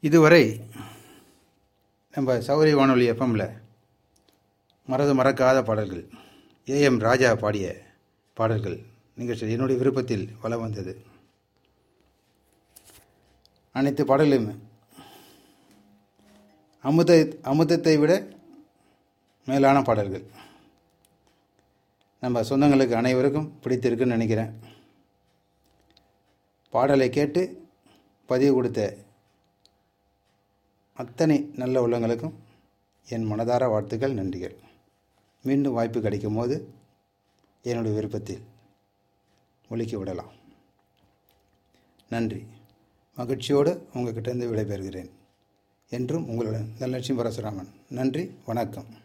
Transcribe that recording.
இதுவரை நம்ம சௌரி வானொலி எஃப்எம்மில் மறந்து மறக்காத பாடல்கள் ஏஎம் ராஜா பாடிய பாடல்கள் நிகழ்ச்சியில் என்னுடைய விருப்பத்தில் வலம் வந்தது அனைத்து பாடலும் அமுத அமுதத்தை விட மேலான பாடல்கள் நம்ம சொந்தங்களுக்கு அனைவருக்கும் பிடித்திருக்குன்னு நினைக்கிறேன் பாடலை கேட்டு பதிவு கொடுத்த அத்தனை நல்ல உள்ளங்களுக்கும் என் மனதார வாழ்த்துக்கள் நன்றிகள் மீண்டும் வாய்ப்பு கிடைக்கும் போது என்னுடைய விருப்பத்தில் ஒலிக்க விடலாம் நன்றி மகிழ்ச்சியோடு உங்ககிட்டேருந்து விடைபெறுகிறேன் என்றும் உங்களுடன் தனலட்சுமி பரசுராமன் நன்றி வணக்கம்